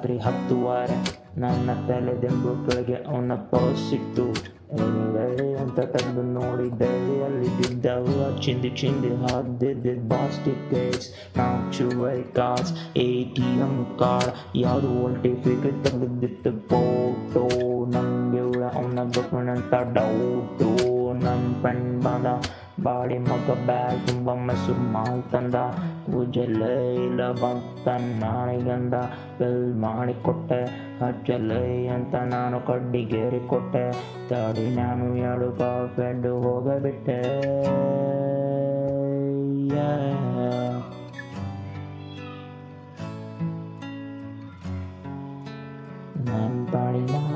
ರಾತ್ರಿ ಹತ್ತುವರೆ ನನ್ನ ತಲೆ ದಿಂಬು ಕೆಳಗೆ ಅವನ ಪರ್ಸ್ ಇತ್ತು ಏನಿದೆ ಅಂತ ತಂದು ನೋಡಿದ್ದೆ ಅಲ್ಲಿ ಬಿದ್ದವ ಚಿಂದಿ ಚಿಂದಿ ಹದ್ದಿದ್ದ ಬಾಸ್ ಟಿಕೆಟ್ಸ್ ನಾವು ಚುವೈ cards A T M card ಯಾವುದು ಸರ್ಟಿಫಿಕೇಟ್ ತೆಗೆದಿತ್ತು ಫೋಟೋ ನಂಗೆ ಅವನ ಗೊತ್ತಂತ ಡೌಟು ನನ್ನ ಫ್ರೆಂಡ್ ಬಂದ ಬಾಡಿ ಮಗ ಬ್ಯಾಗ್ ತುಂಬ ಮೈಸೂರು ಮಾಲ್ ತಂದ ಪೂಜೆಲೆ ಇಲ್ಲ ಬಂತ ನಾಳೆಗಂದ ಬೆಲ್ ಮಾಡಿ ಕೊಟ್ಟೆ ಹಚ್ಚಲೆ ಅಂತ ನಾನು ಕಡ್ಡಿಗೇರಿ ಕೊಟ್ಟೆ ತಡಿ ನಾನು ಎರಡು ಫ್ರೆಂಡು ಹೋಗಬಿಟ್ಟೆ Yeah. ನನ್ನ ಪಾಡಿನ